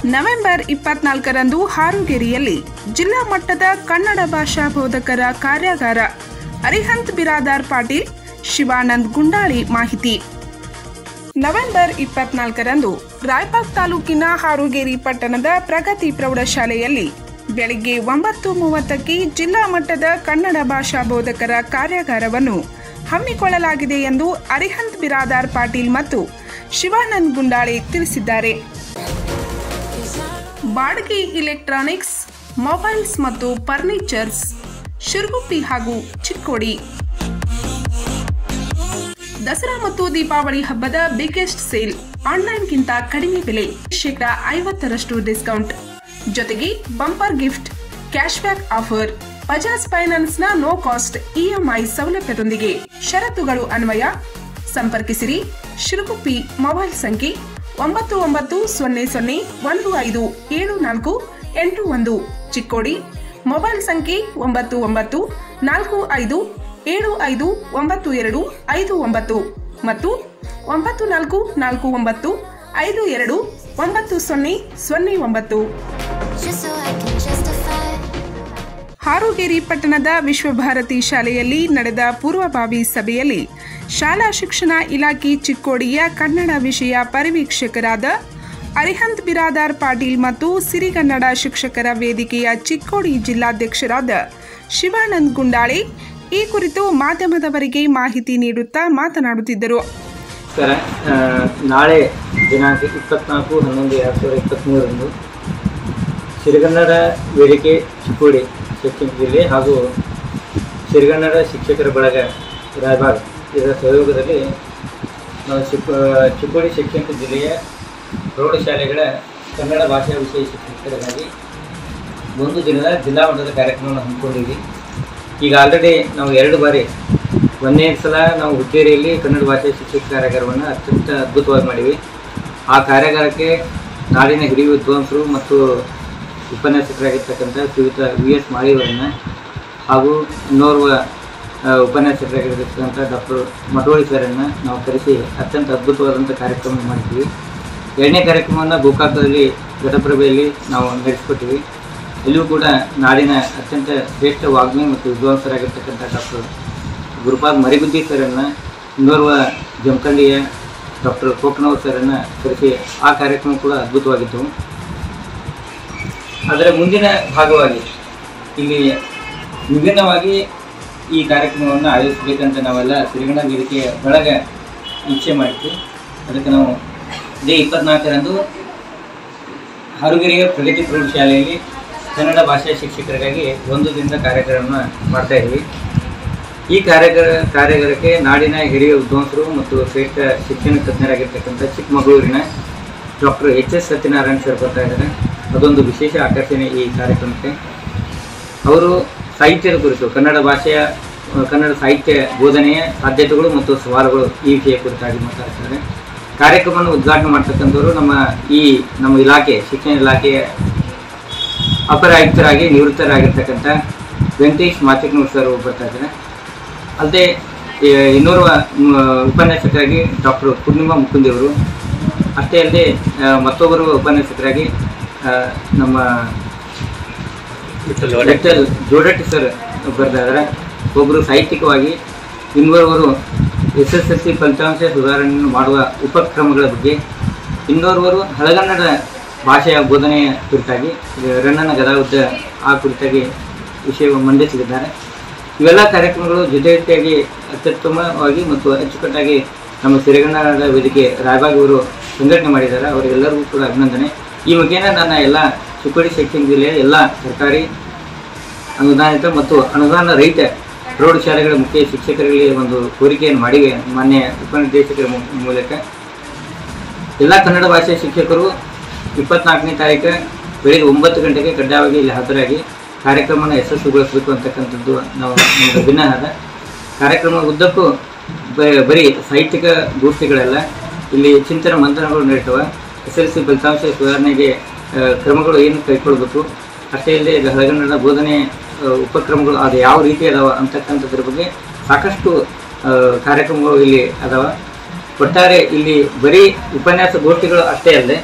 November ಇಪ್ಪತ್ನಾಲ್ಕರಂದು ಹಾರುಗೇರಿಯಲ್ಲಿ ಜಿಲ್ಲಾ ಮಟ್ಟದ ಕನ್ನಡ ಭಾಷಾ ಬೋಧಕರ ಕಾರ್ಯಾಗಾರ ಅರಿಹಂತ್ ಬಿರಾದಾರ್ ಪಾಟೀಲ್ ಶಿವಾನಂದ್ ಗುಂಡಾಳಿ ಮಾಹಿತಿ ನವೆಂಬರ್ ಇಪ್ಪತ್ನಾಲ್ಕರಂದು ರಾಯಬಾಗ್ ತಾಲೂಕಿನ ಹಾರುಗೇರಿ ಪಟ್ಟಣದ ಪ್ರಗತಿ ಪ್ರೌಢಶಾಲೆಯಲ್ಲಿ ಬೆಳಗ್ಗೆ ಒಂಬತ್ತು ಮೂವತ್ತಕ್ಕೆ ಜಿಲ್ಲಾ ಮಟ್ಟದ ಕನ್ನಡ ಭಾಷಾ ಬೋಧಕರ ಕಾರ್ಯಾಗಾರವನ್ನು ಹಮ್ಮಿಕೊಳ್ಳಲಾಗಿದೆ ಎಂದು ಅರಿಹಂತ್ ಬಿರಾದಾರ್ ಪಾಟೀಲ್ ಮತ್ತು ಶಿವಾನಂದ್ ಗುಂಡಾಳೆ ತಿಳಿಸಿದ್ದಾರೆ ಬಾಡ್ಗಿ ಇಲೆಕ್ಟ್ರಾನಿಕ್ಸ್ ಮೊಬೈಲ್ಸ್ ಮತ್ತು ಫರ್ನಿಚರ್ಸ್ ಶಿರುಗುಪ್ಪಿ ಹಾಗೂ ಚಿಕ್ಕೋಡಿ ದಸರಾ ಮತ್ತು ದೀಪಾವಳಿ ಹಬ್ಬದ ಬಿಗ್ಗೆಸ್ಟ್ ಸೇಲ್ ಆನ್ಲೈನ್ಗಿಂತ ಕಡಿಮೆ ಬೆಲೆ ಶೇಕಡ ಐವತ್ತರಷ್ಟು ಡಿಸ್ಕೌಂಟ್ ಜೊತೆಗೆ bumper gift cash back offer Bajaj ಫೈನಾನ್ಸ್ನ ನೋ ಕಾಸ್ಟ್ ಇಎಂಐ ಸೌಲಭ್ಯದೊಂದಿಗೆ ಷರತ್ತುಗಳು ಅನ್ವಯ ಸಂಪರ್ಕಿಸಿರಿ ಶಿರುಗುಪ್ಪಿ ಮೊಬೈಲ್ ಸಂಖ್ಯೆ ಒಂಬತ್ತು ಒಂಬತ್ತು ಸೊನ್ನೆ ಸೊನ್ನೆ ಒಂದು ಐದು ಏಳು ನಾಲ್ಕು ಎಂಟು ಒಂದು ಚಿಕ್ಕೋಡಿ ಮೊಬೈಲ್ ಸಂಖ್ಯೆ ಒಂಬತ್ತು ಒಂಬತ್ತು ನಾಲ್ಕು ಐದು ಏಳು ಐದು ಒಂಬತ್ತು ಎರಡು ಐದು ಒಂಬತ್ತು ಮತ್ತು ಒಂಬತ್ತು ನಾಲ್ಕು ನಾಲ್ಕು ಒಂಬತ್ತು ಐದು ಎರಡು ಒಂಬತ್ತು ಸೊನ್ನೆ ಸೊನ್ನೆ ಒಂಬತ್ತು just so I can justify. ಹಾರೋಗೇರಿ ಪಟ್ಟಣದ ವಿಶ್ವಭಾರತಿ ಶಾಲೆಯಲ್ಲಿ ನಡೆದ ಪೂರ್ವಭಾವಿ ಸಭೆಯಲ್ಲಿ ಶಾಲಾ ಶಿಕ್ಷಣ ಇಲಾಖೆ ಚಿಕ್ಕೋಡಿಯ ಕನ್ನಡ ವಿಷಯ ಪರಿವೀಕ್ಷಕರಾದ ಅರಿಹಂತ್ ಬಿರಾದಾರ್ ಪಾಟೀಲ್ ಮತ್ತು ಸಿರಿಗನ್ನಡ ಶಿಕ್ಷಕರ ವೇದಿಕೆಯ ಚಿಕ್ಕೋಡಿ ಜಿಲ್ಲಾಧ್ಯಕ್ಷರಾದ ಶಿವಾನಂದ್ ಗುಂಡಾಳೆ ಈ ಕುರಿತು ಮಾಧ್ಯಮದವರಿಗೆ ಮಾಹಿತಿ ನೀಡುತ್ತಾ ಮಾತನಾಡುತ್ತಿದ್ದರು ಸರ ಆ, ನಾಳೆ ದಿನಾಂಕ ಇಪ್ಪತ್ನಾಲ್ಕು ಹನ್ನೊಂದು ಎರಡು ಸಾವಿರದ ಇಪ್ಪತ್ತ್ಮೂರರಂದು ಸಿರಿಗನ್ನಡ ವೇದಿಕೆ ಚಿಕ್ಕೋಡಿ ಶಿಕ್ಷಣ ಜಿಲ್ಲೆ ಹಾಗೂ ಸಿರಿಗನ್ನಡ ಶಿಕ್ಷಕರ ಬಳಗ ರಾಯಬಾಗ್ ಇದರ ಸಹಯೋಗದಲ್ಲಿ ನಾವು ಚಿಕ್ಕ ಚಿಕ್ಕೋಡಿ ಶಿಕ್ಷಣ ಜಿಲ್ಲೆಯ ಪ್ರೌಢಶಾಲೆಗಳ ಕನ್ನಡ ಭಾಷಾ ವಿಷಯ ಶಿಕ್ಷಕರಿಗಾಗಿ ಒಂದು ದಿನದ ಜಿಲ್ಲಾ ಮಟ್ಟದ ಕಾರ್ಯಕ್ರಮವನ್ನು ಹಮ್ಮಿಕೊಂಡಿದ್ವಿ ಈಗ ಆಲ್ರೆಡಿ ನಾವು ಎರಡು ಬಾರಿ ಒಂದನೇ ಸಲ ನಾವು ಹುಕ್ಕೇರಿಯಲ್ಲಿ ಕನ್ನಡ ಭಾಷೆ ಶಿಕ್ಷಕ ಕಾರ್ಯಾಗಾರವನ್ನು ಅತ್ಯಂತ ಅದ್ಭುತವಾಗಿ ಮಾಡಿವಿ ಆ ಕಾರ್ಯಾಗಾರಕ್ಕೆ ನಾಡಿನ ಹಿರಿಯ ವಿದ್ವಾಂಸರು ಮತ್ತು ಉಪನ್ಯಾಸಕರಾಗಿರ್ತಕ್ಕಂಥ ಶ್ರೀಯುತ ವಿ ಎಸ್ ಮಾಳಿಯವರನ್ನು ಹಾಗೂ ಇನ್ನೋರ್ವ ಆ, ಉಪನ್ಯಾಸಕರಾಗಿರ್ತಕ್ಕಂಥ ಡಾಕ್ಟರ್ ಮಟೋಳಿ ಸರನ್ನು ನಾವು ಕರೆಸಿ ಅತ್ಯಂತ ಅದ್ಭುತವಾದಂಥ ಕಾರ್ಯಕ್ರಮ ಮಾಡಿದ್ವಿ ಎರಡನೇ ಕಾರ್ಯಕ್ರಮವನ್ನು ಗೋಕಾಕದಲ್ಲಿ ಘಟಪ್ರಭೆಯಲ್ಲಿ ನಾವು ನಡೆಸಿಕೊಟ್ಟಿವಿ ಇಲ್ಲಿಯೂ ಕೂಡ ನಾಡಿನ ಅತ್ಯಂತ ಶ್ರೇಷ್ಠ ವಾಗ್ಮಿ ಮತ್ತು ವಿದ್ವಾಂಸರಾಗಿರ್ತಕ್ಕಂಥ ಡಾಕ್ಟರ್ ಗುರುಪಾದ್ ಮರಿಗುದ್ದಿ ಸರನ್ನು ಇನ್ನೋರ್ವ ಜಮಖಂಡಿಯ ಡಾಕ್ಟರ್ ಕೋಕನವ್ರ ಸರನ್ನು ಕರೆಸಿ ಆ ಕಾರ್ಯಕ್ರಮ ಕೂಡ ಅದ್ಭುತವಾಗಿತ್ತು ಅದರ ಮುಂದಿನ ಭಾಗವಾಗಿ ಇಲ್ಲಿ ವಿಭಿನ್ನವಾಗಿ ಈ ಕಾರ್ಯಕ್ರಮವನ್ನು ಆಯೋಜಿಸಬೇಕಂತ ನಾವೆಲ್ಲ ಸಿರಿಗಣ ವೇದಿಕೆಯ ಒಳಗ ಇಚ್ಛೆ ಮಾಡಿದ್ವಿ ಅದಕ್ಕೆ ನಾವು ಇದೇ ಇಪ್ಪತ್ನಾಲ್ಕರಂದು ಹಾರುಗೆರೆಯ ಪ್ರಗತಿ ಪ್ರೌಢಶಾಲೆಯಲ್ಲಿ ಕನ್ನಡ ಭಾಷಾ ಶಿಕ್ಷಕರಿಗಾಗಿ ಒಂದು ದಿನದ ಕಾರ್ಯಕ್ರಮ ಮಾಡ್ತಾ ಇದ್ವಿ ಈ ಕಾರ್ಯಾಗಾರ ಕಾರ್ಯಾಗಾರಕ್ಕೆ ನಾಡಿನ ಹಿರಿಯ ವಿದ್ವಾಂಸರು ಮತ್ತು ಶ್ರೇಷ್ಠ ಶಿಕ್ಷಣ ತಜ್ಞರಾಗಿರ್ತಕ್ಕಂಥ ಚಿಕ್ಕಮಗಳೂರಿನ doctor H S Satyanarayana sir ಬರ್ತಾ ಇದ್ದಾರೆ ಅದೊಂದು ವಿಶೇಷ ಆಕರ್ಷಣೆ ಈ ಕಾರ್ಯಕ್ರಮಕ್ಕೆ ಅವರು ಸಾಹಿತ್ಯದ ಕುರಿತು ಕನ್ನಡ ಭಾಷೆಯ ಆ, ಕನ್ನಡ ಸಾಹಿತ್ಯ ಬೋಧನೆಯ ಸಾಧ್ಯತೆಗಳು ಮತ್ತು ಸವಾಲುಗಳು ಈ ವಿಷಯ ಕುರಿತಾಗಿ ಮಾತಾಡ್ತಾರೆ ಕಾರ್ಯಕ್ರಮವನ್ನು ಉದ್ಘಾಟನೆ ಮಾಡ್ತಕ್ಕಂಥವರು ನಮ್ಮ ಈ ನಮ್ಮ ಇಲಾಖೆ ಶಿಕ್ಷಣ ಇಲಾಖೆಯ ಅಪರ ಆಯುಕ್ತರಾಗಿ ನಿವೃತ್ತರಾಗಿರ್ತಕ್ಕಂಥ ವೆಂಕಟೇಶ್ ಮಾಚಿಕ್ನೂರ್ ಸರ್ ಬರ್ತಾ ಇದ್ದಾರೆ ಅಲ್ಲದೆ ಇನ್ನೋರ್ವ ಮ್, ಉಪನ್ಯಾಸಕರಾಗಿ ಡಾಕ್ಟರ್ ಪೂರ್ಣಿಮಾ ಮುಕುಂದಿಯವರು ಅಷ್ಟೇ ಅಲ್ಲದೆ ಆ, ಮತ್ತೊಬ್ಬರು ಉಪನ್ಯಾಸಕರಾಗಿ ಆ, ನಮ್ಮ ವಿಠಲ್ ಜೋಡಟ್ಟಿ ಸರ್ ಬರ್ತಾ ಇದ್ದಾರೆ ಒಬ್ಬರು ಸಾಹಿತ್ಯಿಕವಾಗಿ ಇನ್ನೋರ್ವರು ಎಸ್ ಎಸ್ ಎಲ್ ಸಿ ಫಲಿತಾಂಶ ಸುಧಾರಣೆಯನ್ನು ಮಾಡುವ ಉಪಕ್ರಮಗಳ ಬಗ್ಗೆ ಇನ್ನೋರ್ವರು ಹಳಗನ್ನಡ ಭಾಷೆಯ ಬೋಧನೆಯ ಕುರಿತಾಗಿ ಇದು ರನ್ನನ ಗದಾಯುದ್ಧ ಆ ಕುರಿತಾಗಿ ವಿಷಯವನ್ನು ಮಂಡಿಸಲಿದ್ದಾರೆ ಇವೆಲ್ಲ ಕಾರ್ಯಕ್ರಮಗಳು ಜೊತೆ ಜೊತೆಯಾಗಿ ಅತ್ಯುತ್ತಮವಾಗಿ ಮತ್ತು ಅಚ್ಚುಕಟ್ಟಾಗಿ ನಮ್ಮ ಸಿರಿಗನ್ನಡ ವೇದಿಕೆ ರಾಯಬಾಗ್ ಅವರು ಸಂಘಟನೆ ಮಾಡಿದ್ದಾರೆ ಅವರಿಗೆಲ್ಲರಿಗೂ ಕೂಡ ಅಭಿನಂದನೆ ಈ ಮುಖೇನ ನನ್ನ ಎಲ್ಲ ಚಿಕ್ಕೋಡಿ ಶಿಕ್ಷಣ ಜಿಲ್ಲೆಯ ಎಲ್ಲ ಸರ್ಕಾರಿ ಅನುದಾನಿತ ಮತ್ತು ಅನುದಾನ ರಹಿತ ಪ್ರೌಢಶಾಲೆಗಳ ಮುಖ್ಯ ಶಿಕ್ಷಕರಿಗೆ ಒಂದು ಕೋರಿಕೆಯನ್ನು ಮಾಡಿವೆ ಮಾನ್ಯ ಉಪನಿರ್ದೇಶಕರ ಮೂ- ಮೂಲಕ ಎಲ್ಲ ಕನ್ನಡ ಭಾಷೆ ಶಿಕ್ಷಕರು ಇಪ್ಪತ್ನಾಲ್ಕನೇ ತಾರೀಕು ಬೆಳಿಗ್ಗೆ ಒಂಬತ್ತು ಗಂಟೆಗೆ ಕಡ್ಡಾಯವಾಗಿ ಇಲ್ಲಿ ಹಾಜರಾಗಿ ಕಾರ್ಯಕ್ರಮವನ್ನು ಯಶಸ್ವಿಗೊಳಿಸಬೇಕು ಅಂತಕ್ಕಂಥದ್ದು ನಾವು ನಮ್ಗೆ ಅಭಿನಯದ ಕಾರ್ಯಕ್ರಮ ಉದ್ದಕ್ಕೂ ಬ- ಬರೀ ಸಾಹಿತ್ಯಿಕ ಗೋಷ್ಠಿಗಳೆಲ್ಲ ಇಲ್ಲಿ ಚಿಂತನ ಮಂಥನಗಳು ನಡೀತವೆ ಎಸ್ ಎಲ್ ಸಿ ಫಲಿತಾಂಶ ಸುಧಾರಣೆಗೆ ಆ, ಕ್ರಮಗಳು ಏನು ಕೈಗೊಳ್ಬೇಕು ಅಷ್ಟೇ ಇಲ್ಲದೆ ಇದು ಹಳಗನ್ನಡ ಬೋಧನೆ ಆ, ಉಪಕ್ರಮಗಳು ಅದು ಯಾವ ರೀತಿ ಅದಾವ ಅಂತಕ್ಕಂಥದ್ರ ಬಗ್ಗೆ ಸಾಕಷ್ಟು ಆ, ಕಾರ್ಯಕ್ರಮಗಳು ಇಲ್ಲಿ ಅದಾವ ಒಟ್ಟಾರೆ ಇಲ್ಲಿ ಬರೀ ಉಪನ್ಯಾಸ ಗೋಷ್ಠಿಗಳು ಅಷ್ಟೇ ಅಲ್ಲದೆ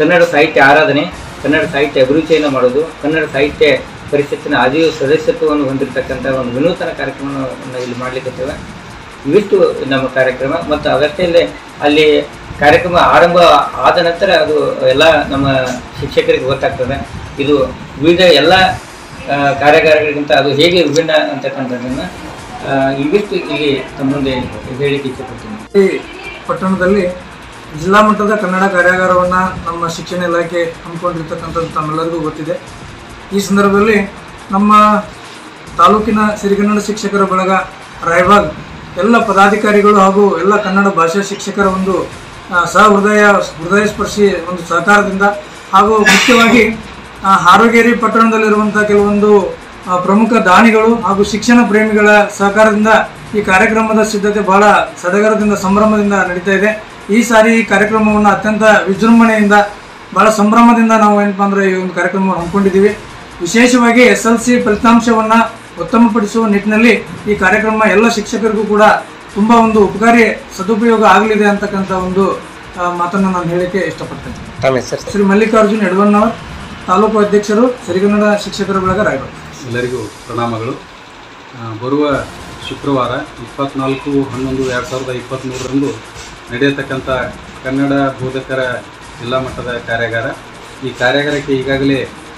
ಕನ್ನಡ ಸಾಹಿತ್ಯ ಆರಾಧನೆ ಕನ್ನಡ ಸಾಹಿತ್ಯ ಅಭಿರುಚಿಯನ್ನು ಮಾಡೋದು ಕನ್ನಡ ಸಾಹಿತ್ಯ ಪರಿಷತ್ತಿನ ಆಜೀವ ಸದಸ್ಯತ್ವವನ್ನು ಹೊಂದಿರತಕ್ಕಂಥ ಒಂದು ವಿನೂತನ ಕಾರ್ಯಕ್ರಮವನ್ನು ಇಲ್ಲಿ ಮಾಡಲಿಕ್ಕೆ ಇವಿಷ್ಟು ನಮ್ಮ ಕಾರ್ಯಕ್ರಮ ಮತ್ತು ಅದಷ್ಟೇ ಅಲ್ಲದೆ ಅಲ್ಲಿ ಕಾರ್ಯಕ್ರಮ ಆರಂಭ ಆದ ನಂತರ ಅದು ಎಲ್ಲ ನಮ್ಮ ಶಿಕ್ಷಕರಿಗೆ ಗೊತ್ತಾಗ್ತದೆ ಇದು ವಿವಿಧ ಎಲ್ಲ ಆ, ಕಾರ್ಯಾಗಾರಗಳಿಗಿಂತ ಅದು ಹೇಗೆ ವಿಭಿನ್ನ ಅಂತಕ್ಕಂಥದ್ದನ್ನು ಆ, ಇವಿಷ್ಟು ಇಲ್ಲಿ ತಮ್ಮ ಮುಂದೆ ಹೇಳಿಕ್ಕೆ ಇಚ್ಛೆಪಡ್ತೀನಿ ಈ ಪಟ್ಟಣದಲ್ಲಿ ಜಿಲ್ಲಾ ಮಟ್ಟದ ಕನ್ನಡ ಕಾರ್ಯಾಗಾರವನ್ನು ನಮ್ಮ ಶಿಕ್ಷಣ ಇಲಾಖೆ ಹಮ್ಮಿಕೊಂಡಿರ್ತಕ್ಕಂಥದ್ದು ತಮ್ಮೆಲ್ಲರಿಗೂ ಗೊತ್ತಿದೆ ಈ ಸಂದರ್ಭದಲ್ಲಿ ನಮ್ಮ ತಾಲೂಕಿನ ಸಿರಿಗನ್ನಡ ಶಿಕ್ಷಕರ ಬಳಗ ರಾಯಬಾಗ್ ಎಲ್ಲ ಪದಾಧಿಕಾರಿಗಳು ಹಾಗೂ ಎಲ್ಲ ಕನ್ನಡ ಭಾಷಾ ಶಿಕ್ಷಕರ ಒಂದು ಆ, ಸಹೃದಯ ಹೃದಯ ಸ್ಪರ್ಶಿ ಒಂದು ಸಹಕಾರದಿಂದ ಹಾಗೂ ಮುಖ್ಯವಾಗಿ ಆ, ಹಾರೋಗೇರಿ ಪಟ್ಟಣದಲ್ಲಿರುವಂಥ ಕೆಲವೊಂದು ಆ, ಪ್ರಮುಖ ದಾನಿಗಳು ಹಾಗೂ ಶಿಕ್ಷಣ ಪ್ರೇಮಿಗಳ ಸಹಕಾರದಿಂದ ಈ ಕಾರ್ಯಕ್ರಮದ ಸಿದ್ಧತೆ ಬಹಳ ಸಡಗರದಿಂದ ಸಂಭ್ರಮದಿಂದ ನಡೀತಾ ಇದೆ ಈ ಸಾರಿ ಈ ಕಾರ್ಯಕ್ರಮವನ್ನು ಅತ್ಯಂತ ವಿಜೃಂಭಣೆಯಿಂದ ಬಹಳ ಸಂಭ್ರಮದಿಂದ ನಾವು ಏನಪ್ಪ ಅಂದರೆ ಈ ಒಂದು ಕಾರ್ಯಕ್ರಮವನ್ನು ಹಮ್ಮಿಕೊಂಡಿದ್ದೀವಿ ವಿಶೇಷವಾಗಿ ಎಸ್ ಎಲ್ ಸಿ ಫಲಿತಾಂಶವನ್ನು ಉತ್ತಮಪಡಿಸುವ ನಿಟ್ಟಿನಲ್ಲಿ ಈ ಕಾರ್ಯಕ್ರಮ ಎಲ್ಲ ಶಿಕ್ಷಕರಿಗೂ ಕೂಡ ತುಂಬ ಒಂದು ಉಪಕಾರಿ ಸದುಪಯೋಗ ಆಗಲಿದೆ ಅಂತಕ್ಕಂಥ ಒಂದು ಆ, ಮಾತನ್ನು ನಾನು ಹೇಳಕ್ಕೆ ಇಷ್ಟಪಡ್ತೇನೆ ತಮ್ಮ ಹೆಸರು ಶ್ರೀ ಮಲ್ಲಿಕಾರ್ಜುನ್ ಯಡವನ್ನವರ್ ತಾಲೂಕು ಅಧ್ಯಕ್ಷರು ಸಿರಿಗನ್ನಡ ಶಿಕ್ಷಕರ ಬಳಗ ರಾಯಬಾಗ್ ಎಲ್ಲರಿಗೂ ಪ್ರಣಾಮಗಳು ಆ, ಬರುವ ಶುಕ್ರವಾರ ಇಪ್ಪತ್ನಾಲ್ಕು ಹನ್ನೊಂದು ಎರಡು ಸಾವಿರದ ಇಪ್ಪತ್ತ್ಮೂರರಂದು ನಡೆಯತಕ್ಕಂಥ ಕನ್ನಡ ಬೋಧಕರ ಜಿಲ್ಲಾ ಮಟ್ಟದ ಕಾರ್ಯಾಗಾರ ಈ ಕಾರ್ಯಾಗಾರಕ್ಕೆ ಈಗಾಗಲೇ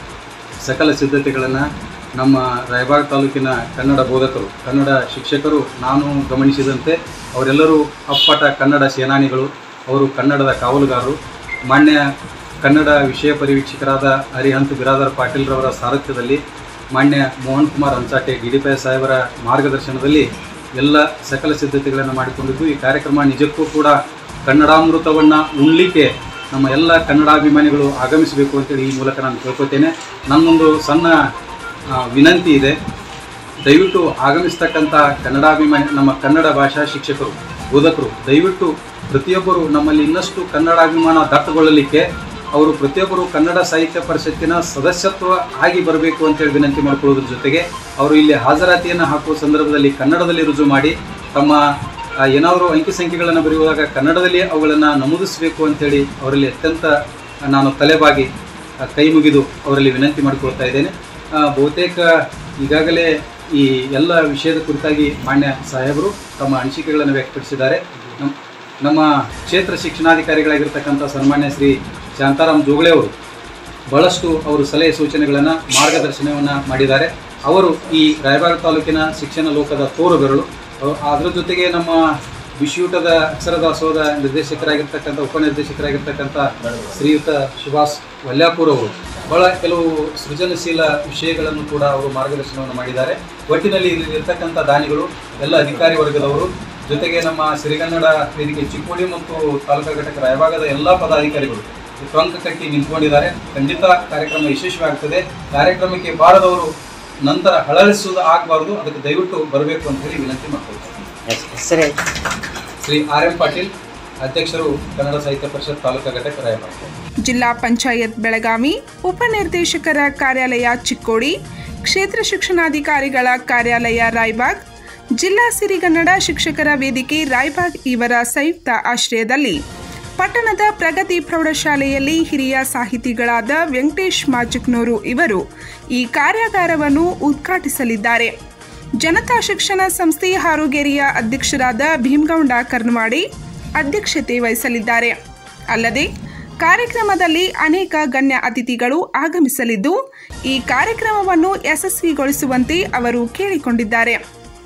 ಸಕಲ ಸಿದ್ಧತೆಗಳನ್ನು ನಮ್ಮ ರಾಯಬಾಗ್ ತಾಲೂಕಿನ ಕನ್ನಡ ಬೋಧಕರು ಕನ್ನಡ ಶಿಕ್ಷಕರು ನಾನು ಗಮನಿಸಿದಂತೆ ಅವರೆಲ್ಲರೂ ಅಪ್ಪಟ ಕನ್ನಡ ಸೇನಾನಿಗಳು ಅವರು ಕನ್ನಡದ ಕಾವಲುಗಾರರು ಮಾನ್ಯ ಕನ್ನಡ ವಿಷಯ ಪರಿವೀಕ್ಷಕರಾದ ಹರಿಹಂತ್ ಬಿರಾದರ್ ಪಾಟೀಲ್ರವರ ಸಾರಥ್ಯದಲ್ಲಿ ಮಾನ್ಯ Mohan Kumar Hanchate D D P ಸಾಹೇಬರ ಮಾರ್ಗದರ್ಶನದಲ್ಲಿ ಎಲ್ಲ ಸಕಲ ಸಿದ್ಧತೆಗಳನ್ನು ಮಾಡಿಕೊಂಡಿದ್ದು ಈ ಕಾರ್ಯಕ್ರಮ ನಿಜಕ್ಕೂ ಕೂಡ ಕನ್ನಡಾಮೃತವನ್ನು ಉಣ್ಲಿಕ್ಕೆ ನಮ್ಮ ಎಲ್ಲ ಕನ್ನಡಾಭಿಮಾನಿಗಳು ಆಗಮಿಸಬೇಕು ಅಂತೇಳಿ ಈ ಮೂಲಕ ನಾನು ಕೇಳ್ಕೊತೇನೆ ನನ್ನೊಂದು ಸಣ್ಣ ಆ, ವಿನಂತಿ ಇದೆ ದಯವಿಟ್ಟು ಆಗಮಿಸ್ತಕ್ಕಂಥ ಕನ್ನಡಾಭಿಮಾನಿ ನಮ್ಮ ಕನ್ನಡ ಭಾಷಾ ಶಿಕ್ಷಕರು ಬೋಧಕರು ದಯವಿಟ್ಟು ಪ್ರತಿಯೊಬ್ಬರು ನಮ್ಮಲ್ಲಿ ಇನ್ನಷ್ಟು ಕನ್ನಡಾಭಿಮಾನ ದಟ್ಟಗೊಳ್ಳಲಿಕ್ಕೆ ಅವರು ಪ್ರತಿಯೊಬ್ಬರು ಕನ್ನಡ ಸಾಹಿತ್ಯ ಪರಿಷತ್ತಿನ ಸದಸ್ಯತ್ವ ಆಗಿ ಬರಬೇಕು ಅಂತೇಳಿ ವಿನಂತಿ ಮಾಡ್ಕೊಳ್ಳೋದ್ರ ಜೊತೆಗೆ ಅವರು ಇಲ್ಲಿ ಹಾಜರಾತಿಯನ್ನು ಹಾಕುವ ಸಂದರ್ಭದಲ್ಲಿ ಕನ್ನಡದಲ್ಲಿ ರುಜು ಮಾಡಿ ತಮ್ಮ ಆ, ಏನಾದರೂ ಅಂಕಿ ಸಂಖ್ಯೆಗಳನ್ನು ಬರೆಯುವಾಗ ಕನ್ನಡದಲ್ಲಿ ಅವುಗಳನ್ನು ನಮೂದಿಸಬೇಕು ಅಂತೇಳಿ ಅವರಲ್ಲಿ ಅತ್ಯಂತ ನಾನು ತಲೆಬಾಗಿ ಆ, ಕೈ ಮುಗಿದು ಅವರಲ್ಲಿ ವಿನಂತಿ ಮಾಡಿಕೊಳ್ತಾ ಇದ್ದೇನೆ ಆ, ಬಹುತೇಕ ಈಗಾಗಲೇ ಈ ಎಲ್ಲ ವಿಷಯದ ಕುರಿತಾಗಿ ಮಾನ್ಯ ಸಾಹೇಬರು ತಮ್ಮ ಅನಿಸಿಕೆಗಳನ್ನು ವ್ಯಕ್ತಪಡಿಸಿದ್ದಾರೆ ನಮ್- ನಮ್ಮ ಕ್ಷೇತ್ರ ಶಿಕ್ಷಣಾಧಿಕಾರಿಗಳಾಗಿರ್ತಕ್ಕಂಥ ಸನ್ಮಾನ್ಯ ಶ್ರೀ ಶಾಂತಾರಾಮ್ ಜೋಗಳೆ ಅವರು ಬಹಳಷ್ಟು ಅವರು ಸಲಹೆ ಸೂಚನೆಗಳನ್ನು ಮಾರ್ಗದರ್ಶನವನ್ನು ಮಾಡಿದ್ದಾರೆ ಅವರು ಈ ರಾಯಬಾಗ ತಾಲೂಕಿನ ಶಿಕ್ಷಣ ಲೋಕದ ತೋರು ಬೆರಳು ಅ- ಅದರ ಜೊತೆಗೆ ನಮ್ಮ ಬಿಸಿಯೂಟದ ಅಕ್ಷರದಾಸೋಹದ ನಿರ್ದೇಶಕರಾಗಿರ್ತಕ್ಕಂಥ ಉಪನಿರ್ದೇಶಕರಾಗಿರ್ತಕ್ಕಂಥ ಶ್ರೀಯುತ ಸುಭಾಷ್ ವಲ್ಯಾಪುರ್ ಅವರು ಬಹಳ ಕೆಲವು ಸೃಜನಶೀಲ ವಿಷಯಗಳನ್ನು ಕೂಡ ಅವರು ಮಾರ್ಗದರ್ಶನವನ್ನು ಮಾಡಿದ್ದಾರೆ ಒಟ್ಟಿನಲ್ಲಿ ಇಲ್ಲಿ ಇರ್ತಕ್ಕಂಥ ದಾನಿಗಳು ಎಲ್ಲ ಅಧಿಕಾರಿ ವರ್ಗದವರು ಜೊತೆಗೆ ನಮ್ಮ ಸಿರಿಗನ್ನಡ ವೇದಿಕೆ ಚಿಕ್ಕೋಡಿ ಮತ್ತು ತಾಲೂಕಾ ಘಟಕ ರಾಯಭಾಗದ ಎಲ್ಲ ಪದಾಧಿಕಾರಿಗಳು ಈ ಟೊಂಕ ಕಟ್ಟಿ ನಿಂತ್ಕೊಂಡಿದ್ದಾರೆ ಖಂಡಿತ ಕಾರ್ಯಕ್ರಮ ಯಶಸ್ವಿ ಆಗ್ತದೆ ಕಾರ್ಯಕ್ರಮಕ್ಕೆ ಬಾರದವರು ನಂತರ ಹಳಲಿಸುವುದು ಆಗಬಾರ್ದು ಅದಕ್ಕೆ ದಯವಿಟ್ಟು ಬರಬೇಕು ಅಂತ ಹೇಳಿ ವಿನಂತಿ ಮಾಡ್ಕೊಳ್ತೀನಿ ಹೆಸರೇ ಶ್ರೀ ಆರ್ ಎಂ ಪಾಟೀಲ್ ಅಧ್ಯಕ್ಷರು ಕನ್ನಡ ಸಾಹಿತ್ಯ ಪರಿಷತ್ ತಾಲೂಕಾ ಘಟಕ ರಾಯಭಾಗ ಜಿಲ್ಲಾ ಪಂಚಾಯತ್ ಬೆಳಗಾವಿ ಉಪನಿರ್ದೇಶಕರ ಕಾರ್ಯಾಲಯ ಚಿಕ್ಕೋಡಿ ಕ್ಷೇತ್ರ ಶಿಕ್ಷಣಾಧಿಕಾರಿಗಳ ಕಾರ್ಯಾಲಯ ರಾಯಬಾಗ್ ಜಿಲ್ಲಾ ಸಿರಿಗನ್ನಡ ಶಿಕ್ಷಕರ ವೇದಿಕೆ ರಾಯಬಾಗ್ ಇವರ ಸಂಯುಕ್ತ ಆಶ್ರಯದಲ್ಲಿ ಪಟ್ಟಣದ ಪ್ರಗತಿ ಪ್ರೌಢಶಾಲೆಯಲ್ಲಿ ಹಿರಿಯ ಸಾಹಿತಿಗಳಾದ ವೆಂಕಟೇಶ್ ಮಾಚಕ್ನೂರು ಇವರು ಈ ಕಾರ್ಯಾಗಾರವನ್ನು ಉದ್ಘಾಟಿಸಲಿದ್ದಾರೆ ಜನತಾ ಶಿಕ್ಷಣ ಸಂಸ್ಥೆ ಹಾರೋಗೇರಿಯ ಅಧ್ಯಕ್ಷರಾದ ಭೀಮಗೌಂಡ ಕರ್ನವಾಡಿ ಅಧ್ಯಕ್ಷತೆ ವಹಿಸಲಿದ್ದಾರೆ ಅಲ್ಲದೆ ಕಾರ್ಯಕ್ರಮದಲ್ಲಿ ಅನೇಕ ಗಣ್ಯ ಅತಿಥಿಗಳು ಆಗಮಿಸಲಿದ್ದು ಈ ಕಾರ್ಯಕ್ರಮವನ್ನು ಯಶಸ್ವಿಗೊಳಿಸುವಂತೆ ಅವರು ಕೇಳಿಕೊಂಡಿದ್ದಾರೆ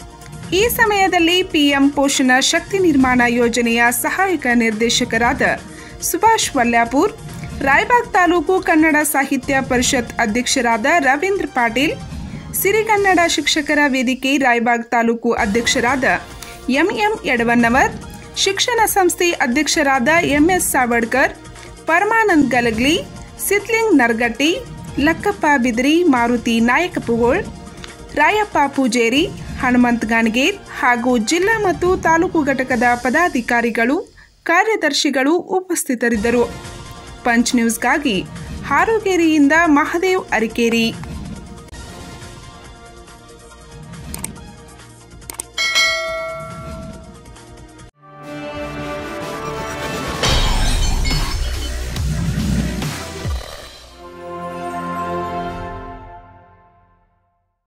ಈ ಸಮಯದಲ್ಲಿ ಪಿಎಂ ಪೋಷಣ ಶಕ್ತಿ ನಿರ್ಮಾಣ ಯೋಜನೆಯ ಸಹಾಯಕ ನಿರ್ದೇಶಕರಾದ ಸುಭಾಷ್ ವಲ್ಯಾಪುರ್ ರಾಯಬಾಗ್ ತಾಲೂಕು ಕನ್ನಡ ಸಾಹಿತ್ಯ ಪರಿಷತ್ ಅಧ್ಯಕ್ಷರಾದ ರವೀಂದ್ರ ಪಾಟೀಲ್ ಸಿರಿಗನ್ನಡ ಶಿಕ್ಷಕರ ವೇದಿಕೆ ರಾಯಬಾಗ್ ತಾಲೂಕು ಅಧ್ಯಕ್ಷರಾದ ಎಂಎಂ ಯಡವನ್ನವರ್ ಶಿಕ್ಷಣ ಸಂಸ್ಥೆ ಅಧ್ಯಕ್ಷರಾದ ಎಂಎಸ್ ಸಾವಡ್ಕರ್ ಪರಮಾನಂದ್ ಗಲಗ್ಲಿ ಸಿದ್ಲಿಂಗ್ ನರ್ಗಟ್ಟಿ ಲಕ್ಕಪ್ಪ ಬಿದ್ರಿ ಮಾರುತಿ ನಾಯಕಪುಗೋಳ್ ರಾಯಪ್ಪ ಪೂಜೇರಿ ಹನುಮಂತ್ ಗಾಣಗೇರ್ ಹಾಗೂ ಜಿಲ್ಲಾ ಮತ್ತು ತಾಲೂಕು ಘಟಕದ ಪದಾಧಿಕಾರಿಗಳು ಕಾರ್ಯದರ್ಶಿಗಳು ಉಪಸ್ಥಿತರಿದ್ದರು ಪಂಚ್ ನ್ಯೂಸ್ಗಾಗಿ ಹಾರೋಗೇರಿಯಿಂದ ಮಹದೇವ್ ಅರಿಕೇರಿ